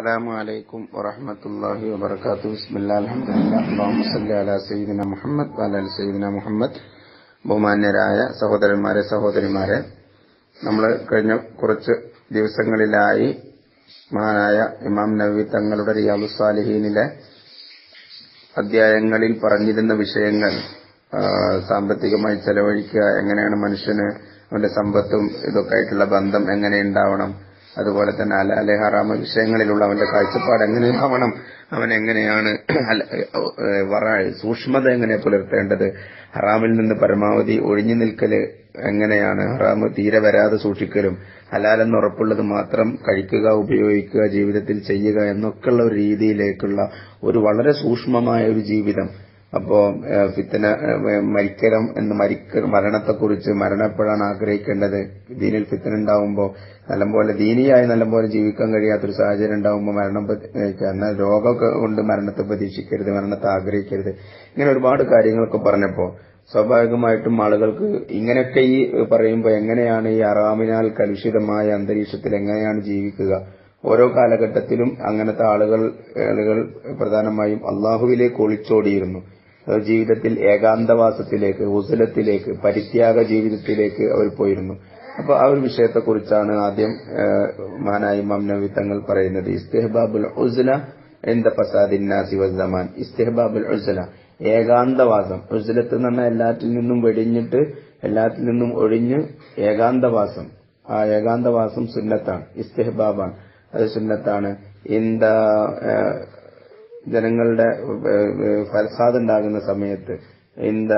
السلام عليكم ورحمة الله وبركاته بسم الله الحمد لله اللهم صل على سيدنا മുഹമ്മദ് وعلى آل سيدنا മുഹമ്മദ് ബഹുമാന്യരായ സഹോദരന്മാരെ സഹോദരിമാരെ നമ്മൾ കഴിഞ്ഞ കുറച്ച് ദിവസങ്ങളിലായി മഹാനായ ഇമാം നബി തങ്ങളുടെ റിയാബു സാലിഹീനിലെ അധ്യായങ്ങളിൽ പറഞ്ഞിരുന്ന വിഷയങ്ങൾ ആ, സാമ്പത്തികമായി ചെലവഴിക്കുക എങ്ങനെയാണ് മനുഷ്യന് അവന്റെ സമ്പത്തും ഇതൊക്കെ ആയിട്ടുള്ള ബന്ധം എങ്ങനെ ഉണ്ടാവണം അതുപോലെ തന്നെ അലാലെ ഹറാമ വിഷയങ്ങളിലുള്ള അവന്റെ കാഴ്ചപ്പാട് എങ്ങനെയാവണം അവൻ എങ്ങനെയാണ് അല- ഏ, വറ സൂക്ഷ്മത എങ്ങനെ പുലർത്തേണ്ടത് ഹറാമിൽ നിന്ന് പരമാവധി ഒഴിഞ്ഞു നിൽക്കല് എങ്ങനെയാണ് ഹറാമ് തീരെ വരാതെ സൂക്ഷിക്കലും ഹലാലെന്ന് ഉറപ്പുള്ളത് മാത്രം കഴിക്കുക ഉപയോഗിക്കുക ജീവിതത്തിൽ ചെയ്യുക എന്നൊക്കെയുള്ള ഒരു രീതിയിലേക്കുള്ള ഒരു വളരെ സൂക്ഷ്മമായ ഒരു ജീവിതം അപ്പോ ഏഹ്, ഫിത്തന ഏഹ്, മരിക്കലം എന്ന് മരിക്ക മരണത്തെക്കുറിച്ച് മരണം എപ്പോഴാണ് ആഗ്രഹിക്കേണ്ടത് ദീനിൽ ഫിത്തന ഉണ്ടാവുമ്പോൾ നല്ലപോലെ ദീനിയായി നല്ലപോലെ ജീവിക്കാൻ കഴിയാത്തൊരു സാഹചര്യം ഉണ്ടാവുമ്പോൾ മരണം പ്രതീക്ഷിക്കുക. എന്നാൽ രോഗമൊക്കെ കൊണ്ട് മരണത്തെ പ്രതീക്ഷിക്കരുത് മരണത്തെ ആഗ്രഹിക്കരുത് ഇങ്ങനെ ഒരുപാട് കാര്യങ്ങളൊക്കെ പറഞ്ഞപ്പോ സ്വാഭാവികമായിട്ടും ആളുകൾക്ക് ഇങ്ങനെയൊക്കെ ഈ പറയുമ്പോൾ എങ്ങനെയാണ് ഈ അറാമിനാൽ കലുഷിതമായ അന്തരീക്ഷത്തിൽ എങ്ങനെയാണ് ജീവിക്കുക ഓരോ കാലഘട്ടത്തിലും അങ്ങനത്തെ ആളുകൾ ആളുകൾ പ്രധാനമായും അള്ളാഹുവിലേക്ക് ഒളിച്ചോടിയിരുന്നു അവർ ജീവിതത്തിൽ ഏകാന്തവാസത്തിലേക്ക് ഉസലത്തിലേക്ക് പരിത്യാഗ ജീവിതത്തിലേക്ക് അവർ പോയിരുന്നു അപ്പൊ ആ ഒരു വിഷയത്തെക്കുറിച്ചാണ് ആദ്യം ഏഹ്, മഹാനായ ഇമാം നബി തങ്ങൾ പറയുന്നത് ഇസ്തിഹബാബുൽ ഉസ്ല എന്ത ഫസാദിന്നാസി വസ്സമാൻ ഇസ്തിഹബാബുൽ ഉസ്ല ഏകാന്തവാസം ഉസ്ലത്ത് എന്ന് പറഞ്ഞാൽ എല്ലാറ്റിൽ നിന്നും വെടിഞ്ഞിട്ട് എല്ലാറ്റിൽ നിന്നും ഒഴിഞ്ഞ് ഏകാന്തവാസം ആ ഏകാന്തവാസം സുന്നത്താണ് ഇസ്തിഹബാബാണ് അത് സുന്നത്താണ് ഇന്ത ഏഹ്, ജനങ്ങളുടെ ഫസാദ് ഉണ്ടാകുന്ന സമയത്ത് ഇന്ത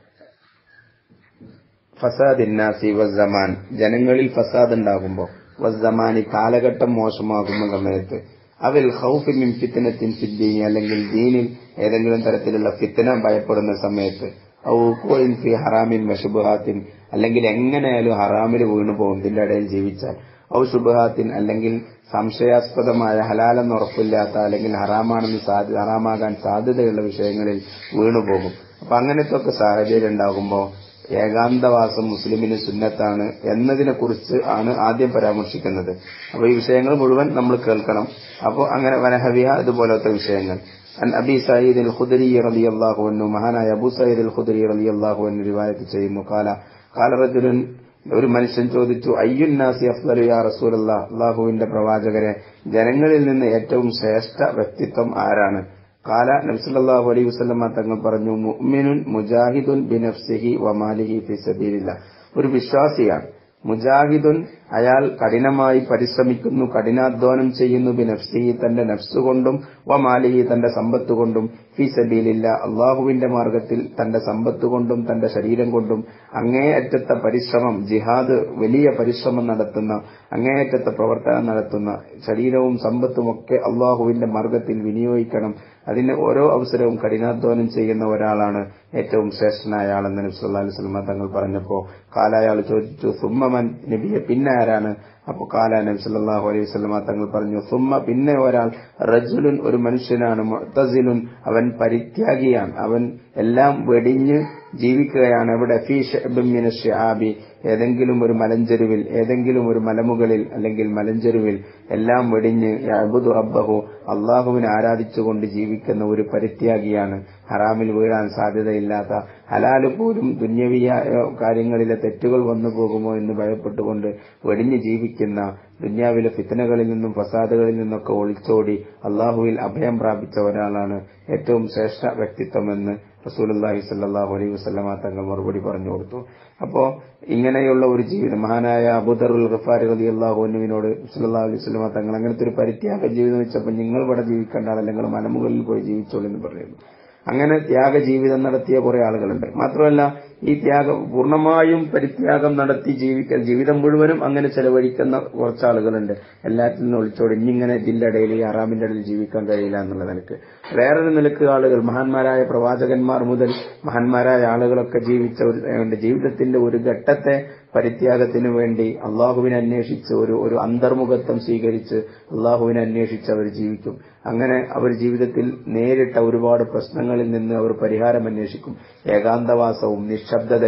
ഫസാദ് ഇന്നാസി വസ്സമാൻ ജനങ്ങളിൽ ഫസാദ് ഉണ്ടാകുമ്പോൾ വസ്സമാനി കാലഘട്ടം മോശമാകുന്ന സമയത്ത് അവൽ ഹൗഫി മിൻ ഫിത്തനത്തിൻ ഫിദ്ദീനി അല്ലെങ്കിൽ ദീനിൽ ഏതെങ്കിലും തരത്തിലുള്ള ഫിത്തന ഭയപ്പെടുന്ന സമയത്ത് ഔ ഉഖൂഇൻ ഫി ഹറാമിൻ വശുബഹാത്തിൻ അല്ലെങ്കിൽ എങ്ങനെയായാലും ഹറാമിൽ വീണു പോകും ഇതിന്റെ ഇടയിൽ ജീവിച്ചാൽ ഔ ശുബഹാത്തിൻ അല്ലെങ്കിൽ സംശയാസ്പദമായ ഹലാലെന്ന് ഉറപ്പില്ലാത്ത അല്ലെങ്കിൽ ഹറാമാണെന്ന് സാധ്യ ഹറാമാകാൻ സാധ്യതയുള്ള വിഷയങ്ങളിൽ വീണുപോകും അപ്പൊ അങ്ങനത്തെ ഒക്കെ സാഹചര്യം ഉണ്ടാകുമ്പോൾ ഏകാന്തവാസം മുസ്ലിമിന് സുന്നത്താണ് എന്നതിനെ കുറിച്ച് ആണ് ആദ്യം പരാമർശിക്കുന്നത് അപ്പൊ ഈ വിഷയങ്ങൾ മുഴുവൻ നമ്മൾ കേൾക്കണം അപ്പോൾ അങ്ങനെ വനഹവിയ ഇതുപോലത്തെ വിഷയങ്ങൾ അൻ അബി സയ്യിദ് അൽ ഖുദരി റളിയല്ലാഹു അൻഹു മഹാനായ അബൂ സയ്യിദ് അൽ ഖുദരി റളിയല്ലാഹു അൻഹു റിവായത്ത് ചെയ്യുന്നു കാല കാല റജുലുൻ ഒരു മനുഷ്യൻ ചോദിച്ചു അയ്യുന്നാസി അഫ്ദലു യാ റസൂലല്ലാ അള്ളാഹുവിന്റെ പ്രവാചകരെ ജനങ്ങളിൽ നിന്ന് ഏറ്റവും ശ്രേഷ്ഠ വ്യക്തിത്വം ആരാണ് കാല നബ്സല്ലാഹു അലൈഹി വസല്ലമ തങ്ങൾ പറഞ്ഞു മുഅ്മിനുൻ മുജാഹിദുൻ ബിനഫ്സിഹി വമാലിഹി ഫി സബീലില്ല ഒരു വിശ്വാസിയാണ് മുജാഹിദുൻ അയാൾ കഠിനമായി പരിശ്രമിക്കുന്നു കഠിനാധ്വാനം ചെയ്യുന്നു ബിനഫ്സിഹി തന്റെ നഫ്സ് കൊണ്ടും വമാലിഹി തന്റെ സമ്പത്ത് കൊണ്ടും ഫി സബീലില്ല അള്ളാഹുവിന്റെ മാർഗത്തിൽ തന്റെ സമ്പത്ത് കൊണ്ടും തന്റെ ശരീരം കൊണ്ടും അങ്ങേയറ്റത്തെ പരിശ്രമം ജിഹാദ് വലിയ പരിശ്രമം നടത്തുന്ന അങ്ങേയറ്റത്തെ പ്രവർത്തനം നടത്തുന്ന ശരീരവും സമ്പത്തും ഒക്കെ അള്ളാഹുവിന്റെ മാർഗത്തിൽ വിനിയോഗിക്കണം അതിന് ഓരോ അവസരവും കഠിനാധ്വാനം ചെയ്യുന്ന ഒരാളാണ് ഏറ്റവും ശ്രേഷ്ഠനായ ആളെന്ന് നബി സല്ലല്ലാഹു അലൈഹി വസല്ലം തങ്ങൾ പറഞ്ഞപ്പോ കാലായാൾ ചോദിച്ചു സുമ്മമൻ നബിയെ പിന്നെ ആരാണ് അപ്പൊ കാല നബി സല്ലല്ലാഹു അലൈഹി വസല്ലം തങ്ങൾ പറഞ്ഞു സുമ്മ പിന്നെ ഒരാൾ റജുലുൻ ഒരു മനുഷ്യനാണ് മുഅ്തസിലുൻ അവൻ പരിത്യാഗിയാണ് അവൻ എല്ലാം വെടിഞ്ഞ് ജീവിക്കുകയാണ് എവിടെ ഫീ ശഅബിൻ മിന ശിആബി ഏതെങ്കിലും ഒരു മലഞ്ചെരുവിൽ ഏതെങ്കിലും ഒരു മലമുകളിൽ അല്ലെങ്കിൽ മലഞ്ചെരുവിൽ എല്ലാം വെടിഞ്ഞ് യഅ്ബുദു റബ്ബഹു അള്ളാഹുവിനെ ആരാധിച്ചുകൊണ്ട് ജീവിക്കുന്ന ഒരു പരിത്യാഗിയാണ് ഹറാമിൽ വീഴാൻ സാധ്യതയില്ലാത്ത ഹലാല് പോലും ദുന്യവിയ കാര്യങ്ങളിലെ തെറ്റുകൾ വന്നു പോകുമോ എന്ന് ഭയപ്പെട്ടുകൊണ്ട് വെടിഞ്ഞ് ജീവിക്കുന്ന ദുന്യാവിലെ ഫിത്തനകളിൽ നിന്നും ഫസാദുകളിൽ നിന്നൊക്കെ ഒളിച്ചോടി അള്ളാഹുവിൽ അഭയം പ്രാപിച്ച ഒരാളാണ് ഏറ്റവും ശ്രേഷ്ഠ വ്യക്തിത്വമെന്ന് റസൂലുള്ളാഹി സ്വല്ലല്ലാഹു അലൈഹി വസല്ലമ തങ്ങൾ മറുപടി പറഞ്ഞു കൊടുത്തു അപ്പോ ഇങ്ങനെയുള്ള ഒരു ജീവിതം മഹാനായ അബൂദറുൽ ഗഫാരി റളിയല്ലാഹു അൻഹുവിനോട് സല്ലല്ലാഹു അലൈഹി വസല്ലമ തങ്ങൾ അങ്ങനത്തെ ഒരു പരിത്യാഗ ജീവിതം വെച്ചപ്പോൾ നിങ്ങൾ ഇവിടെ ജീവിക്കേണ്ട ആളല്ല നിങ്ങൾ മലമുകളിൽ പോയി ജീവിച്ചോളൂ എന്ന് പറയുന്നു അങ്ങനെ ത്യാഗ ജീവിതം നടത്തിയ കുറെ ആളുകളുണ്ട് മാത്രമല്ല ഈ ത്യാഗം പൂർണ്ണമായും പരിത്യാഗം നടത്തി ജീവിക്കാൻ ജീവിതം മുഴുവനും അങ്ങനെ ചെലവഴിക്കുന്ന കുറച്ച് ആളുകളുണ്ട് എല്ലാറ്റിൽ നിന്നും ഒളിച്ചോടി ഇനിങ്ങനെ ഇതിന്റെ ഇടയിൽ ഈ അറാമിന്റെ ഇടയിൽ ജീവിക്കാൻ കഴിയില്ല എന്നുള്ള നിലക്ക് വേറൊരു നിലക്ക് ആളുകൾ മഹാന്മാരായ പ്രവാചകന്മാർ മുതൽ മഹാന്മാരായ ആളുകളൊക്കെ ജീവിച്ച ഒരു ഏഹ് ജീവിതത്തിന്റെ ഒരു ഘട്ടത്തെ പരിത്യാഗത്തിന് വേണ്ടി അള്ളാഹുവിനെ അന്വേഷിച്ച് ഒരു ഒരു അന്തർമുഖത്വം സ്വീകരിച്ച് അള്ളാഹുവിനെ അന്വേഷിച്ച് അവർ ജീവിക്കും അങ്ങനെ അവർ ജീവിതത്തിൽ നേരിട്ട ഒരുപാട് പ്രശ്നങ്ങളിൽ നിന്ന് അവർ പരിഹാരം അന്വേഷിക്കും ഏകാന്തവാസവും നിശബ്ദതയും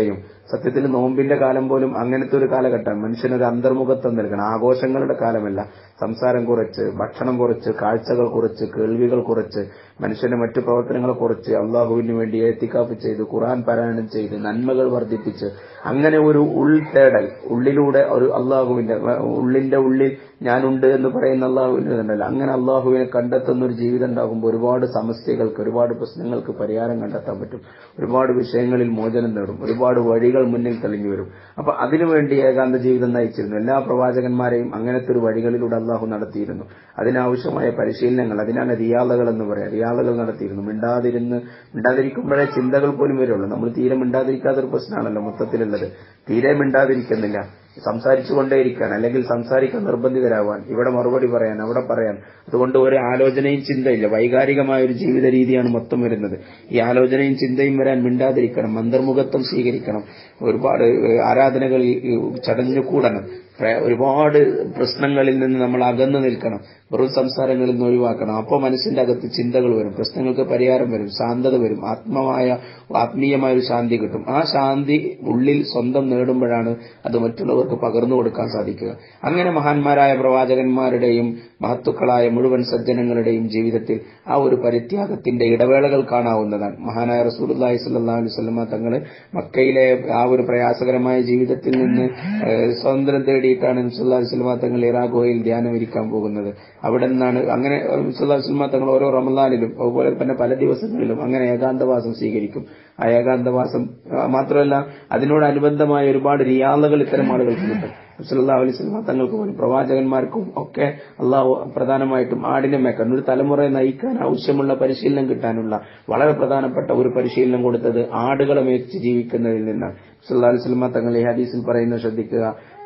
സത്യത്തിൽ നോമ്പിന്റെ കാലം പോലും അങ്ങനത്തെ ഒരു കാലഘട്ടമാണ് മനുഷ്യനൊരു അന്തർമുഖത്വം നൽകണം ആഘോഷങ്ങളുടെ കാലമല്ല സംസാരം കുറച്ച് ഭക്ഷണം കുറച്ച് കാഴ്ചകൾ കുറച്ച് കേൾവികൾ കുറച്ച് മനുഷ്യന്റെ മറ്റു പ്രവർത്തനങ്ങളെ കുറച്ച് അള്ളാഹുവിന് വേണ്ടി ഏത്തിക്കാപ്പ് ചെയ്ത് ഖുറാൻ പാരായണം ചെയ്ത് നന്മകൾ വർദ്ധിപ്പിച്ച് അങ്ങനെ ഒരു ഉൾതേടൽ ഉള്ളിലൂടെ ഒരു അള്ളാഹുവിന്റെ ഉള്ളിന്റെ ഉള്ളിൽ ഞാനുണ്ട് എന്ന് പറയുന്ന അള്ളാഹുവിന്റെ ഉണ്ടല്ലോ അങ്ങനെ അള്ളാഹുവിനെ കണ്ടെത്തുന്ന ഒരു ജീവിതം ഉണ്ടാകുമ്പോൾ ഒരുപാട് സമസ്യകൾക്ക് ഒരുപാട് പ്രശ്നങ്ങൾക്ക് പരിഹാരം കണ്ടെത്താൻ പറ്റും ഒരുപാട് വിഷയങ്ങളിൽ മോചനം നേടും ഒരുപാട് വഴികൾ മുന്നിൽ തെളിഞ്ഞു വരും അപ്പൊ അതിനുവേണ്ടി ഏകാന്ത ജീവിതം നയിച്ചിരുന്നു എല്ലാ പ്രവാചകന്മാരെയും അങ്ങനത്തെ ഒരു വഴികളിലൂടെ അള്ളാഹു നടത്തിയിരുന്നു അതിനാവശ്യമായ പരിശീലനങ്ങൾ അതിനാണ് റിയാദകൾ എന്ന് പറയാം റിയാദകൾ നടത്തിയിരുന്നു മിണ്ടാതിരുന്ന് മിണ്ടാതിരിക്കുമ്പോഴേ ചിന്തകൾ പോലും വരുള്ളൂ നമ്മൾ തീരെ മിണ്ടാതിരിക്കാത്തൊരു പ്രശ്നമാണല്ലോ മൊത്തത്തിലുള്ളത് തീരെ മിണ്ടാതിരിക്കുന്നില്ല സംസാരിച്ചുകൊണ്ടേയിരിക്കാൻ അല്ലെങ്കിൽ സംസാരിക്കാൻ നിർബന്ധിതരാവാൻ ഇവിടെ മറുപടി പറയാൻ അവിടെ പറയാൻ അതുകൊണ്ട് ഒരു ആലോചനയും ചിന്തയില്ല വൈകാരികമായ ഒരു ജീവിത രീതിയാണ് മൊത്തം വരുന്നത് ഈ ആലോചനയും ചിന്തയും വരാൻ മിണ്ടാതിരിക്കണം അന്തർമുഖത്വം സ്വീകരിക്കണം ഒരുപാട് ആരാധനകളിൽ ചടഞ്ഞുകൂടണം ഒരുപാട് പ്രശ്നങ്ങളിൽ നിന്ന് നമ്മൾ അകന്നു നിൽക്കണം വെറും സംസാരങ്ങളിൽ നിന്ന് ഒഴിവാക്കണം അപ്പോൾ മനസ്സിന്റെ അകത്ത് ചിന്തകൾ വരും പ്രശ്നങ്ങൾക്ക് പരിഹാരം വരും ശാന്തത വരും ആത്മമായ ആത്മീയമായ ഒരു ശാന്തി കിട്ടും ആ ശാന്തി ഉള്ളിൽ സ്വന്തം നേടുമ്പോഴാണ് അത് മറ്റുള്ളവർക്ക് പകർന്നു കൊടുക്കാൻ സാധിക്കുക അങ്ങനെ മഹാന്മാരായ പ്രവാചകന്മാരുടെയും മഹത്തുക്കളായ മുഴുവൻ സജ്ജനങ്ങളുടെയും ജീവിതത്തിൽ ആ ഒരു പരിത്യാഗത്തിന്റെ ഇടവേളകൾ കാണാവുന്നതാണ് മഹാനായ റസൂലി സല്ലാ അലുസല്ലമ തങ്ങൾ മക്കയിലെ ആ ഒരു പ്രയാസകരമായ ജീവിതത്തിൽ നിന്ന് സ്വാതന്ത്ര്യം തേടിയിട്ടാണ് സുല്ലാ വസ്ലമ തങ്ങൾ ഇറാഖോയിൽ ധ്യാനം ഇരിക്കാൻ പോകുന്നത് അവിടെ നിന്നാണ് അങ്ങനെ സുല്ലാ വസ്ലമ തങ്ങൾ ഓരോ റമദാനിലും അതുപോലെ തന്നെ പല ദിവസങ്ങളിലും അങ്ങനെ ഏകാന്തവാസം സ്വീകരിക്കും ആ ഏകാന്തവാസം മാത്രമല്ല അതിനോടനുബന്ധമായ ഒരുപാട് റിയാദകൾ ഇത്തരം ആളുകൾക്ക് കിട്ടും സല്ലാ അലൈഹി തങ്ങൾക്ക് പോലും പ്രവാചകന്മാർക്കും ഒക്കെ അള്ളാഹു പ്രധാനമായിട്ടും ആടിനെ മേക്കാൻ ഒരു തലമുറയെ നയിക്കാൻ ആവശ്യമുള്ള പരിശീലനം കിട്ടാനുള്ള വളരെ പ്രധാനപ്പെട്ട ഒരു പരിശീലനം കൊടുത്തത് ആടുകളെ മേച്ച് ജീവിക്കുന്നതിൽ നിന്നാണ് സല്ലാ അലൈഹി തങ്ങൾ ഈ ഹദീസിൽ പറയുന്നത് ശ്രദ്ധിക്കുക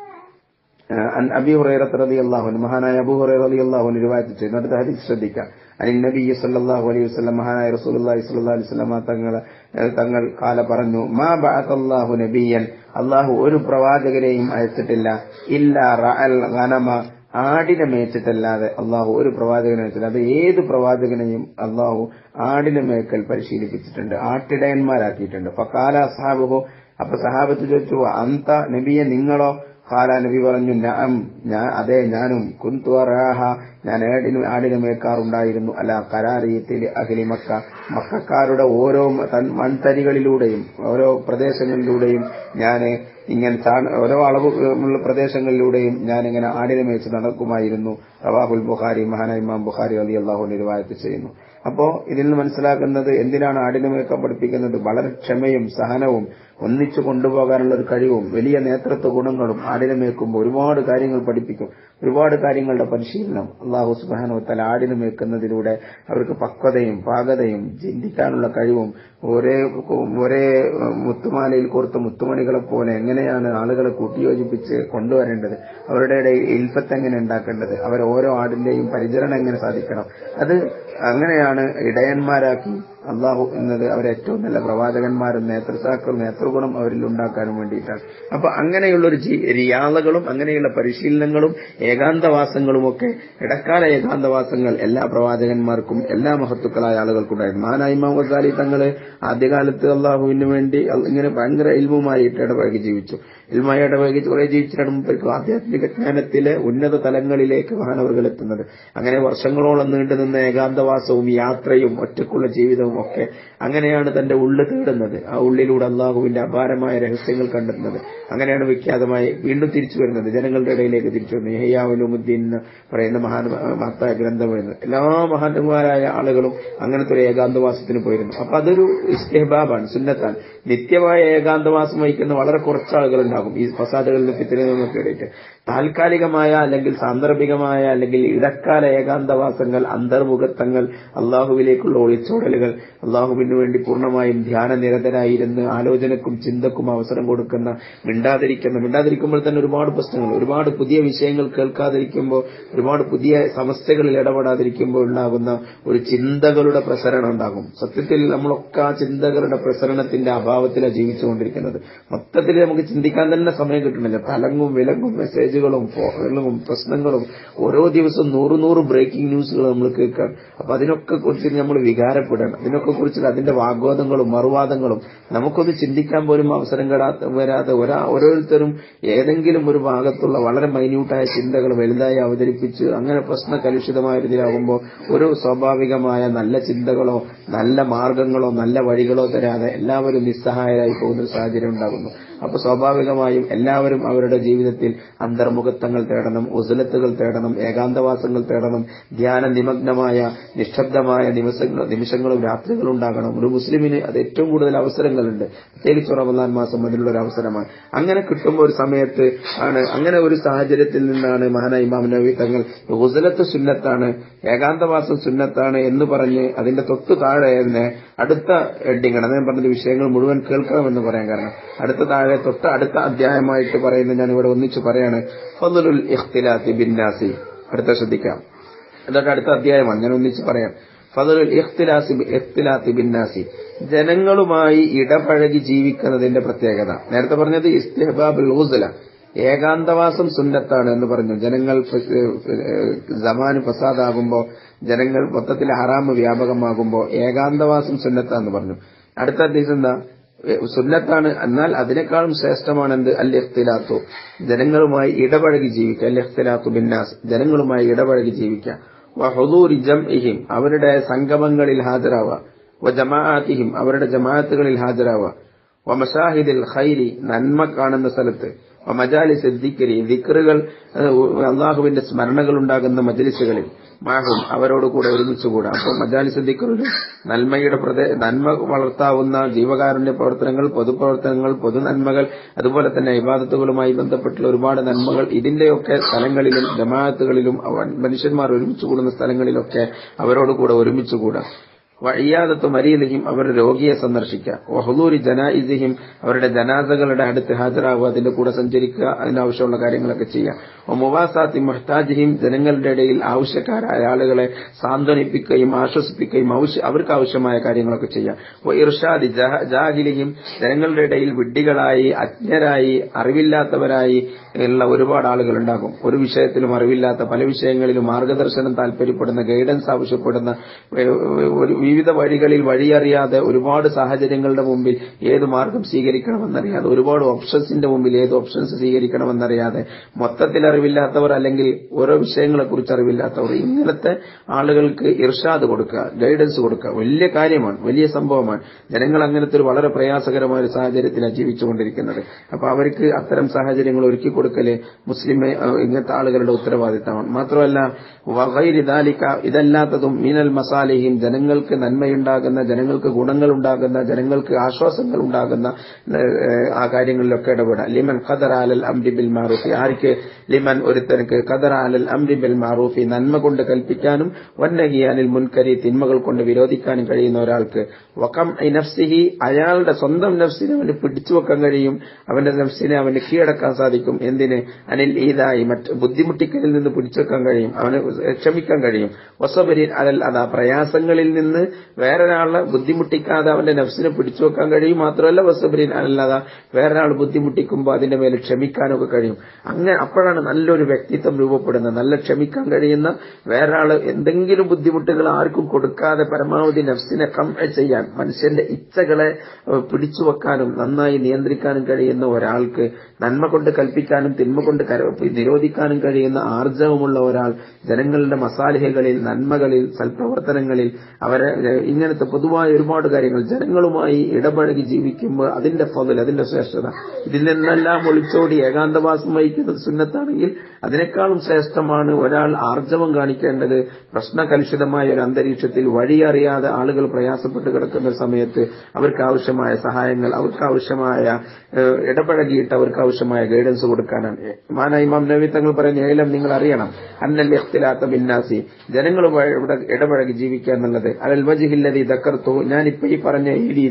അബി ഹുറൈറത്ത് റതി അള്ളാഹുൻ മഹാനായ അബു ഹുറൈ റതി അള്ളാഹുൻ റിവായത്ത് ചെയ്യുന്നു അടുത്ത ഹദീസ് ശ്രദ്ധിക്കാം അനി നബി സല്ലല്ലാഹു അലൈഹി വസല്ലം മഹാനായ റസൂലുള്ളാഹി സ്വല്ലല്ലാഹു അലൈഹി വസല്ലം തങ്ങൾ തങ്ങൾ കാല പറഞ്ഞു മാ ബഅത്തല്ലാഹു നബിയൻ അള്ളാഹു ഒരു പ്രവാചകരെയും അയച്ചിട്ടില്ല ഇല്ല റഅൽ ഗനമ ആടിനെ മേച്ചിട്ടല്ലാതെ അള്ളാഹു ഒരു പ്രവാചകനെ അയച്ചില്ല അത് ഏത് പ്രവാചകനെയും അള്ളാഹു ആടിനെ മേക്കൽ പരിശീലിപ്പിച്ചിട്ടുണ്ട് ആട്ടിടയന്മാരാക്കിയിട്ടുണ്ട് ഫക്കാല സഹാബഹു അപ്പൊ സഹാബത്ത് ചോദിച്ചു അന്ത നബിയെ നിങ്ങളോ ഖാല നബി പറഞ്ഞു ഞാൻ ഞാൻ അതെ ഞാനും കുന്തുറാഹ ഞാൻ ഏടിന് ആടിനെ മേക്കാറുണ്ടായിരുന്നു അല്ല കരാറിയത്തിൽ അഖിലി മക്ക മക്കാരുടെ ഓരോ മൺതരികളിലൂടെയും ഓരോ പ്രദേശങ്ങളിലൂടെയും ഞാൻ ഇങ്ങനെ ഓരോ അളവുള്ള പ്രദേശങ്ങളിലൂടെയും ഞാൻ ഇങ്ങനെ ആടിനെ മേച്ച് നടക്കുമായിരുന്നു റവാഹുൽ ബുഖാരി മഹാന ഇമാം ബുഖാരി അലി അള്ളാഹു നിരുവായത്ത് ചെയ്യുന്നു അപ്പോ ഇതിൽ നിന്ന് മനസ്സിലാക്കുന്നത് എന്തിനാണ് ആടിനെ മേക്കാൻ പഠിപ്പിക്കുന്നത് വളരെ ക്ഷമയും സഹനവും ഒന്നിച്ചു കൊണ്ടുപോകാനുള്ള ഒരു കഴിവും വലിയ നേതൃത്വ ഗുണങ്ങളും ആടിനെ മേക്കുമ്പോൾ ഒരുപാട് കാര്യങ്ങൾ പഠിപ്പിക്കും ഒരുപാട് കാര്യങ്ങളുടെ പരിശീലനം അള്ളാഹു സുബാനോത്തല ആടിനെ മേക്കുന്നതിലൂടെ അവർക്ക് പക്വതയും പാകതയും ചിന്തിക്കാനുള്ള കഴിവും ഒരേ ഒരേ മുത്തുമാലയിൽ കോർത്ത മുത്തുമണികളെ പോലെ എങ്ങനെയാണ് ആളുകളെ കൂട്ടിയോജിപ്പിച്ച് കൊണ്ടുവരേണ്ടത് അവരുടെ ഇടയിൽ ഇൽഫത്ത് എങ്ങനെ ഉണ്ടാക്കേണ്ടത് അവർ ഓരോ ആടിന്റെയും പരിചരണം എങ്ങനെ സാധിക്കണം അത് അങ്ങനെയാണ് ഇടയന്മാരാക്കി അള്ളാഹു എന്നത് അവരെ ഏറ്റവും നല്ല പ്രവാചകന്മാരും നേതൃത്വാക്കളും നേതൃഗുണം അവരിൽ ഉണ്ടാക്കാനും വേണ്ടിയിട്ടാണ് അപ്പൊ അങ്ങനെയുള്ള ഒരു റിയാദകളും അങ്ങനെയുള്ള പരിശീലനങ്ങളും ഏകാന്തവാസങ്ങളും ഒക്കെ ഇടക്കാല ഏകാന്തവാസങ്ങൾ എല്ലാ പ്രവാചകന്മാർക്കും എല്ലാ മഹത്തുക്കളായ ആളുകൾക്കുണ്ടായിരുന്നു മാനായി ഇമാം ഗസാലി തങ്ങള് ആദ്യകാലത്ത് അള്ളാഹുവിന് വേണ്ടി ഇങ്ങനെ ഭയങ്കര ഇൽമുമായിട്ട് ഇടപഴകി ജീവിച്ചു ഇൽമായി ഇടപഴകി കുറെ ജീവിച്ചിടുമ്പോഴേക്കും ആധ്യാത്മിക ജ്ഞാനത്തിലെ ഉന്നത തലങ്ങളിലേക്ക് മഹാനവറുകൾ എത്തുന്നത് അങ്ങനെ വർഷങ്ങളോളം നീണ്ടുനിന്ന ഏകാന്തവാസവും യാത്രയും ഒറ്റക്കുള്ള ജീവിതവും ഒക്കെ അങ്ങനെയാണ് തന്റെ ഉള്ളു തേടുന്നത് ആ ഉള്ളിലൂടെ അള്ളാഹുവിന്റെ അപാരമായ രഹസ്യങ്ങൾ കണ്ടെത്തുന്നത് അങ്ങനെയാണ് വിഖ്യാതമായി വീണ്ടും തിരിച്ചു വരുന്നത് ജനങ്ങളുടെ ഇടയിലേക്ക് തിരിച്ചു വരുന്നത് യഹയാവുലുമുദ്ദീൻ എന്ന് പറയുന്ന മഹാൻ മഹത്തായ ഗ്രന്ഥം വരുന്നത് എല്ലാ മഹാന്മാരായ ആളുകളും അങ്ങനത്തെ ഒരു ഏകാന്തവാസത്തിന് പോയിരുന്നു അപ്പൊ അതൊരു ഇസ്തഹബാബാണ് സുന്നത്താണ് നിത്യമായ ഏകാന്തവാസം വഹിക്കുന്ന വളരെ കുറച്ച് ആളുകളുണ്ടാകും ഈ ഫസാദുകളിൽ ഫിത്തിനൊക്കെ ഇടയിട്ട് താൽക്കാലികമായ അല്ലെങ്കിൽ സാന്ദർഭികമായ അല്ലെങ്കിൽ ഇടക്കാല ഏകാന്തവാസങ്ങൾ അന്തർമുഖത്വങ്ങൾ അള്ളാഹുവിലേക്കുള്ള ഒളിച്ചോടലുകൾ അള്ളാഹുവിന് വേണ്ടി പൂർണ്ണമായും ധ്യാനനിരതരായിരുന്ന് ആലോചനക്കും ചിന്തക്കും അവസരം കൊടുക്കുന്ന മിണ്ടാതിരിക്കുന്ന മിണ്ടാതിരിക്കുമ്പോൾ തന്നെ ഒരുപാട് പ്രശ്നങ്ങൾ ഒരുപാട് പുതിയ വിഷയങ്ങൾ കേൾക്കാതിരിക്കുമ്പോൾ ഒരുപാട് പുതിയ സമസ്യകളിൽ ഇടപെടാതിരിക്കുമ്പോൾ ഉണ്ടാകുന്ന ഒരു ചിന്തകളുടെ പ്രസരണം ഉണ്ടാകും സത്യത്തിൽ നമ്മളൊക്കെ ആ ചിന്തകളുടെ പ്രസരണത്തിന്റെ അഭാവത്തിലാണ് ജീവിച്ചുകൊണ്ടിരിക്കുന്നത് മൊത്തത്തിൽ നമുക്ക് ചിന്തിക്കാൻ തന്നെ സമയം കിട്ടുന്നില്ല തലങ്ങും വിലങ്ങും മെസ്സേജ് മെസ്സേജുകളും ഫോണുകളും പ്രശ്നങ്ങളും ഓരോ ദിവസവും നൂറ് നൂറ് ബ്രേക്കിംഗ് ന്യൂസുകൾ നമ്മൾ കേൾക്കാം അപ്പൊ അതിനൊക്കെ കുറിച്ച് നമ്മൾ വികാരപ്പെടണം അതിനൊക്കെ കുറിച്ച് അതിന്റെ വാഗ്വാദങ്ങളും മറുവാദങ്ങളും നമുക്കൊന്ന് ചിന്തിക്കാൻ പോലും അവസരം കെടാത്ത വരാതെ ഒരാ ഓരോരുത്തരും ഏതെങ്കിലും ഒരു ഭാഗത്തുള്ള വളരെ മൈന്യൂട്ടായ ചിന്തകൾ വലുതായി അവതരിപ്പിച്ച് അങ്ങനെ പ്രശ്ന കലുഷിതമായ രീതിയിലാകുമ്പോൾ ഒരു സ്വാഭാവികമായ നല്ല ചിന്തകളോ നല്ല മാർഗങ്ങളോ നല്ല വഴികളോ തരാതെ എല്ലാവരും നിസ്സഹായരായി പോകുന്ന ഒരു സാഹചര്യം ഉണ്ടാകുന്നു അപ്പൊ സ്വാഭാവികമായും എല്ലാവരും അവരുടെ ജീവിതത്തിൽ അന്തർമുഖത്വങ്ങൾ തേടണം ഉസുലത്തുകൾ തേടണം ഏകാന്തവാസങ്ങൾ തേടണം ധ്യാന നിമഗ്നമായ നിശബ്ദമായ നിമിഷങ്ങൾ നിമിഷങ്ങളും രാത്രികളും ഉണ്ടാകണം ഒരു മുസ്ലിമിന് അത് ഏറ്റവും കൂടുതൽ അവസരങ്ങളുണ്ട് പ്രത്യേകിച്ച് റമദാൻ മാസം അതിനുള്ള ഒരു അവസരമാണ് അങ്ങനെ കിട്ടുമ്പോൾ ഒരു സമയത്ത് ആണ് അങ്ങനെ ഒരു സാഹചര്യത്തിൽ നിന്നാണ് മഹാന ഇമാം നബി തങ്ങൾ ഉസലത്ത് സുന്നത്താണ് ഏകാന്തവാസം സുന്നത്താണ് എന്ന് പറഞ്ഞ് അതിന്റെ തൊട്ടു താഴെ തന്നെ അടുത്ത ഹെഡിങ് ആണ് അദ്ദേഹം പറഞ്ഞ വിഷയങ്ങൾ മുഴുവൻ കേൾക്കണമെന്ന് പറയാൻ കാരണം അടുത്ത താഴെ തൊട്ട് അടുത്ത അധ്യായമായിട്ട് പറയുന്നത് ഞാൻ ഇവിടെ ഒന്നിച്ച് പറയാണ് ഫضലുൽ ഇഖ്തിലാത്തി ബിന്നാസി അടുത്ത ശ്രദ്ധിക്കാം അതൊക്കെ അടുത്ത അധ്യായമാണ് ഞാൻ ഒന്നിച്ച് പറയാം ഫضലുൽ ഇഖ്തിലാസി ഇഖ്തിലാത്തി ബിന്നാസി ജനങ്ങളുമായി ഇടപഴകി ജീവിക്കുന്നതിന്റെ പ്രത്യേകത നേരത്തെ പറഞ്ഞത് ഇസ്തിഹബാബുൽ ഊസല ഏകാന്തവാസം സുന്നത്താണ് എന്ന് പറഞ്ഞു ജനങ്ങൾ ജമാന് ഫസാദാകുമ്പോ ജനങ്ങൾ മൊത്തത്തിൽ ഹറാമ് വ്യാപകമാകുമ്പോ ഏകാന്തവാസം സുന്നത്താന്ന് പറഞ്ഞു അടുത്ത അധ്യക്ഷം എന്താ സുന്നത്താണ് എന്നാൽ അതിനേക്കാളും ശ്രേഷ്ഠമാണ് എന്ത് അൽ ഇഖ്തിലാത്തു ജനങ്ങളുമായി ഇടപഴകി ജീവിക്കുക അൽ ഇഖ്തിലാത്തു ബിന്നാസ് ജനങ്ങളുമായി ഇടപഴകി ജീവിക്കുക വഹുദൂരി ജംഇഹിം അവരുടെ സംഗമങ്ങളിൽ ഹാജരാവുക വ ജമാഅത്തിഹിം അവരുടെ ജമാഅത്തുകളിൽ ഹാജരാവുക വ മഷാഹിദിൽ ഖൈരി നന്മ കാണുന്ന സ്ഥലത്ത് വ മജാലിസ് ദിക്രി ദിക്റുകൾ അള്ളാഹുവിന്റെ സ്മരണകൾ ഉണ്ടാകുന്ന മജലിസുകളിൽ മാഹും അവരോട് കൂടെ ഒരുമിച്ചുകൂടാ അപ്പോൾ മജാലിസ് ദിക്റുകൾ നന്മയുടെ പ്രദേ നന്മ വളർത്താവുന്ന ജീവകാരുണ്യ പ്രവർത്തനങ്ങൾ പൊതുപ്രവർത്തനങ്ങൾ പൊതു നന്മകൾ അതുപോലെ തന്നെ ഇബാദത്തുകളുമായി ബന്ധപ്പെട്ടുള്ള ഒരുപാട് നന്മകൾ ഇതിന്റെയൊക്കെ സ്ഥലങ്ങളിലും ജമാഅത്തുകളിലും മനുഷ്യന്മാർ ഒരുമിച്ച് കൂടുന്ന സ്ഥലങ്ങളിലൊക്കെ അവരോട് കൂടെ ഒരുമിച്ചുകൂടാ വഴിയാദത്ത് മരീലിഹിം അവരുടെ രോഗിയെ സന്ദർശിക്കുക വഹുദൂരി ജനായിസിഹിം അവരുടെ ജനാസകളുടെ അടുത്ത് ഹാജരാവുക അതിന്റെ കൂടെ സഞ്ചരിക്കുക അതിനാവശ്യമുള്ള കാര്യങ്ങളൊക്കെ ചെയ്യുക മുവാസാത്തി മുഹ്താജിഹിം ജനങ്ങളുടെ ഇടയിൽ ആവശ്യക്കാരായ ആളുകളെ സാന്ത്വനിപ്പിക്കുകയും ആശ്വസിപ്പിക്കുകയും അവർക്ക് ആവശ്യമായ കാര്യങ്ങളൊക്കെ ചെയ്യുക ഇർഷാദി ജാഹിലിഹിം ജനങ്ങളുടെ ഇടയിൽ വിഡ്ഢികളായി അജ്ഞരായി അറിവില്ലാത്തവരായി ഉള്ള ഒരുപാട് ആളുകൾ ഉണ്ടാകും ഒരു വിഷയത്തിലും അറിവില്ലാത്ത പല വിഷയങ്ങളിലും മാർഗദർശനം താല്പര്യപ്പെടുന്ന ഗൈഡൻസ് ആവശ്യപ്പെടുന്ന ഒരു വിവിധ വഴികളിൽ വഴിയറിയാതെ ഒരുപാട് സാഹചര്യങ്ങളുടെ മുമ്പിൽ ഏത് മാർഗം സ്വീകരിക്കണമെന്നറിയാതെ ഒരുപാട് ഓപ്ഷൻസിന്റെ മുമ്പിൽ ഏത് ഓപ്ഷൻസ് സ്വീകരിക്കണമെന്നറിയാതെ മൊത്തത്തിൽ അറിവില്ലാത്തവർ അല്ലെങ്കിൽ ഓരോ വിഷയങ്ങളെ കുറിച്ച് അറിവില്ലാത്തവർ ഇങ്ങനത്തെ ആളുകൾക്ക് ഇർഷാദ് കൊടുക്കുക ഗൈഡൻസ് കൊടുക്കുക വലിയ കാര്യമാണ് വലിയ സംഭവമാണ് ജനങ്ങൾ അങ്ങനത്തെ ഒരു വളരെ പ്രയാസകരമായ ഒരു സാഹചര്യത്തിലാണ് ജീവിച്ചുകൊണ്ടിരിക്കുന്നത് അപ്പൊ അവർക്ക് അത്തരം സാഹചര്യങ്ങൾ ഒരുക്കി കൊടുക്കല് മുസ്ലിം ഇങ്ങനത്തെ ആളുകളുടെ ഉത്തരവാദിത്തമാണ് മാത്രമല്ല വകൈരിദാലിക്ക ഇതല്ലാത്തതും മീനൽ മസാലിഹിം ജനങ്ങൾക്ക് നന്മയുണ്ടാകുന്ന ജനങ്ങൾക്ക് ഗുണങ്ങൾ ഉണ്ടാകുന്ന ജനങ്ങൾക്ക് ആശ്വാസങ്ങൾ ഉണ്ടാകുന്ന ആ കാര്യങ്ങളിലൊക്കെ ഇടപെടാം ലിമൻ ഖദർ ആലൽ അംരി ബിൽ മാറൂഫി ആർക്ക് ലിമൻ ഒരുത്തർക്ക് ഖദർ ആലൽ അംരി ബിൽ മാറൂഫി നന്മ കൊണ്ട് കൽപ്പിക്കാനും വന്നഹിയാനിൽ മുൻകരി തിന്മകൾ കൊണ്ട് വിരോധിക്കാനും കഴിയുന്ന ഒരാൾക്ക് വകം നഫ്സിഹി അയാളുടെ സ്വന്തം നഫ്സിനെ അവന് പിടിച്ചു വെക്കാൻ കഴിയും അവന്റെ നഫ്സിനെ അവന് കീഴടക്കാൻ സാധിക്കും എന്തിന് അനിൽ ഈതായി മറ്റ് ബുദ്ധിമുട്ടിക്കലിൽ നിന്ന് പിടിച്ചു വെക്കാൻ കഴിയും അവന് ക്ഷമിക്കാൻ കഴിയും വസബരിൻ അലൽ അതാ പ്രയാസങ്ങളിൽ നിന്ന് വേറൊരാളെ ബുദ്ധിമുട്ടിക്കാതെ അവന്റെ നഫ്സിനെ പിടിച്ചു വെക്കാൻ കഴിയും മാത്രമല്ല വസബരിൻ അല്ലാതെ വേറൊരാൾ ബുദ്ധിമുട്ടിക്കുമ്പോൾ അതിന്റെ മേലെ ക്ഷമിക്കാനൊക്കെ കഴിയും അങ്ങനെ അപ്പോഴാണ് നല്ലൊരു വ്യക്തിത്വം രൂപപ്പെടുന്നത് നല്ല ക്ഷമിക്കാൻ കഴിയുന്ന വേറൊരാൾ എന്തെങ്കിലും ബുദ്ധിമുട്ടുകൾ ആർക്കും കൊടുക്കാതെ പരമാവധി നഫ്സിനെ കം ചെയ്യാൻ മനുഷ്യന്റെ ഇച്ഛകളെ പിടിച്ചു വെക്കാനും നന്നായി നിയന്ത്രിക്കാനും കഴിയുന്ന ഒരാൾക്ക് നന്മ കൊണ്ട് കൽപ്പിക്കാനും തിന്മ കൊണ്ട് നിരോധിക്കാനും കഴിയുന്ന ആർജവമുള്ള ഒരാൾ ജനങ്ങളുടെ മസാലിഹകളിൽ നന്മകളിൽ സൽപ്രവർത്തനങ്ങളിൽ അവരെ ഇങ്ങനത്തെ പൊതുവായ ഒരുപാട് കാര്യങ്ങൾ ജനങ്ങളുമായി ഇടപഴകി ജീവിക്കുമ്പോൾ അതിന്റെ ഫതിൽ അതിന്റെ ശ്രേഷ്ഠത ഇതിൽ നിന്നെല്ലാം ഒളിച്ചോടി ഏകാന്തവാസം വഹിക്കുന്നത് സുന്നത്താണെങ്കിൽ അതിനേക്കാളും ശ്രേഷ്ഠമാണ് ഒരാൾ ആർജവം കാണിക്കേണ്ടത് പ്രശ്നകലുഷിതമായ ഒരു അന്തരീക്ഷത്തിൽ വഴിയറിയാതെ ആളുകൾ പ്രയാസപ്പെട്ട് കിടക്കുന്ന സമയത്ത് അവർക്ക് ആവശ്യമായ സഹായങ്ങൾ അവർക്ക് ആവശ്യമായ ഇടപഴകിയിട്ട് അവർക്ക് ആവശ്യമായ ഗൈഡൻസ് കൊടുക്കാനാണ് മാന ഇമാം നബി തങ്ങൾ പറയുന്ന ഏലം നിങ്ങൾ അറിയണം അന്നൽ ഇഖ്തിലാത്ത ബിന്നാസി ജനങ്ങളുമായി ഇവിടെ ഇടപഴകി ജീവിക്കുക എന്നുള്ളത് അലൽ വജിഹില്ലതി ദക്കർത്തു ഞാനിപ്പോ ഈ പറഞ്ഞ ഈ രീതി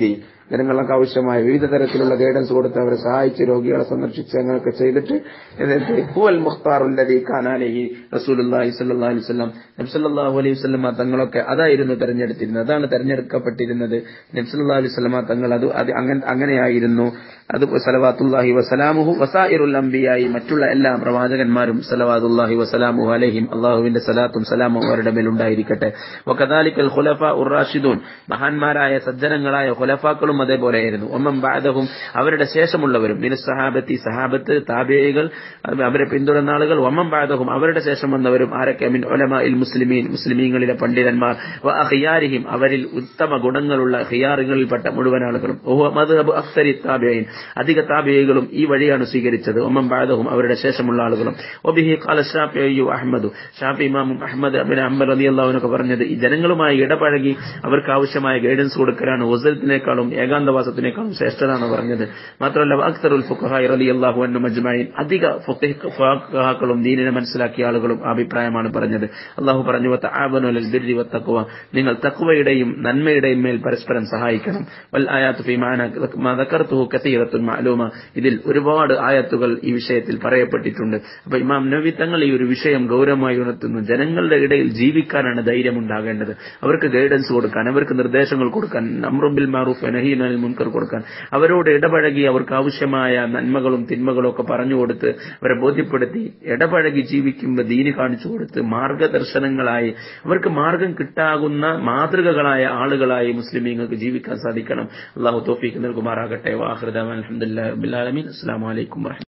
ജനങ്ങൾക്ക് ആവശ്യമായ വിവിധ തരത്തിലുള്ള ഗൈഡൻസ് കൊടുത്ത് അവരെ സഹായിച്ച് രോഗികളെ സന്ദർശിച്ച് അങ്ങനെയൊക്കെ ചെയ്തിട്ട് എന്നിട്ട് ഹുവൽ മുഖ്താറുല്ലതി ഖാനാലഹി റസൂലുള്ളാഹി സ്വല്ലല്ലാഹു അലൈഹി വസല്ലം നബി സല്ലല്ലാഹു അലൈഹി വസല്ലം തങ്ങളൊക്കെ അതായിരുന്നു തെരഞ്ഞെടുത്തിരുന്നത് അതാണ് തെരഞ്ഞെടുക്കപ്പെട്ടിരുന്നത് നബി സല്ലല്ലാഹു അലൈഹി വസല്ലം തങ്ങൾ അത് അത് അങ്ങനെ അങ്ങനെയായിരുന്നു അത് സലവാത്തുല്ലാഹി വസലാമുഹു വസായിറുൽ അംബിയായി മറ്റുള്ള എല്ലാ പ്രവാചകന്മാരും സലവാത്തുല്ലാഹി വസലാമുഹു അലൈഹിം അള്ളാഹുവിന്റെ സലാത്തും സലാമും അവരുടെ മേൽ ഉണ്ടായിരിക്കട്ടെ വകദാലിക്കൽ ഖുലഫ ഉറാഷിദൂൻ മഹാന്മാരായ സജ്ജനങ്ങളായ ഖുലഫാക്കളും അതേപോലെയായിരുന്നു ഒമ്മം ബാദഹും അവരുടെ ശേഷമുള്ളവരും മിന സഹാബത്തി സഹാബത്ത് താബിയകൾ അവരെ പിന്തുടർന്ന ആളുകൾ ഒമ്മം ബാദഹും അവരുടെ ശേഷം വന്നവരും ആരൊക്കെ മിൻ ഒലമ ഇൽ മുസ്ലിമീൻ മുസ്ലിമീങ്ങളിലെ പണ്ഡിതന്മാർ വ അഖിയാരിഹിം അവരിൽ ഉത്തമ ഗുണങ്ങളുള്ള ഖിയാറുകളിൽപ്പെട്ട മുഴുവൻ ആളുകളും ഓഹോ മദ്ഹബ് അക്സരി താബിയൻ അധിക താബിയകളും ഈ വഴിയാണ് സ്വീകരിച്ചത് ഒമ്മം ബാദഹും അവരുടെ ശേഷമുള്ള ആളുകളും ഒബിഹി ഖാല ഷാഫിയു അഹമ്മദ് ഷാഫി ഇമാമും അഹമ്മദ് അബിൻ അഹമ്മദ് റലി അള്ളാഹുനൊക്കെ പറഞ്ഞത് ഈ ജനങ്ങളുമായി ഇടപഴകി അവർക്ക് ആവശ്യമായ ഗൈഡൻസ് കൊടുക്കലാണ് വസലത്തിനേക്കാളും ഏകാന്തവാസത്തിനേക്കാളും ശ്രേഷ്ഠതാണ് പറഞ്ഞത് മാത്രമല്ല അക്തറുൽ ഫുഖഹായി റലി അള്ളാഹു അന്നു മജ്മൈൻ അധിക ഫുഖഹാക്കളും ദീനിനെ മനസ്സിലാക്കിയ ആളുകളും ആ അഭിപ്രായമാണ് പറഞ്ഞത് അള്ളാഹു പറഞ്ഞു ആബനുൽ ബിർരി വത്തക്കുവ നിങ്ങൾ തക്കുവയുടെയും നന്മയുടെയും മേൽ പരസ്പരം സഹായിക്കണം വൽ ആയാത്ത് ഫീ മാന ദക്കർത്തുഹു കതീറത്തുൻ മഅലൂമ ഇതിൽ ഒരുപാട് ആയത്തുകൾ ഈ വിഷയത്തിൽ പറയപ്പെട്ടിട്ടുണ്ട് അപ്പൊ ഇമാം നബി തങ്ങൾ ഈ ഒരു വിഷയം ഗൗരവമായി ഉണർത്തുന്നു ജനങ്ങളുടെ ഇടയിൽ ജീവിക്കാനാണ് ധൈര്യം ഉണ്ടാകേണ്ടത് അവർക്ക് ഗൈഡൻസ് കൊടുക്കാൻ അവർക്ക് നിർദ്ദേശങ്ങൾ കൊടുക്കാൻ അമ്രുബിൽ മാറൂഫ് നഹീനൽ മുൻകർ കൊടുക്കാൻ അവരോട് ഇടപഴകി അവർക്ക് ആവശ്യമായ നന്മകളും തിന്മകളും ഒക്കെ പറഞ്ഞു കൊടുത്ത് അവരെ ബോധ്യപ്പെടുത്തി ഇടപഴകി ജീവിക്കുമ്പോൾ ദീന് കാണിച്ചു കൊടുത്ത് മാർഗദർശനങ്ങളായി അവർക്ക് മാർഗം കിട്ടാകുന്ന മാതൃകകളായ ആളുകളായി മുസ്ലിമീങ്ങൾക്ക് ജീവിക്കാൻ സാധിക്കണം അള്ളാഹു തോഫീക്ക് നൽകുമാറാകട്ടെ വാഹൃദാൻ അലഹമുല്ലാ അസ്സാം വലൈക്കും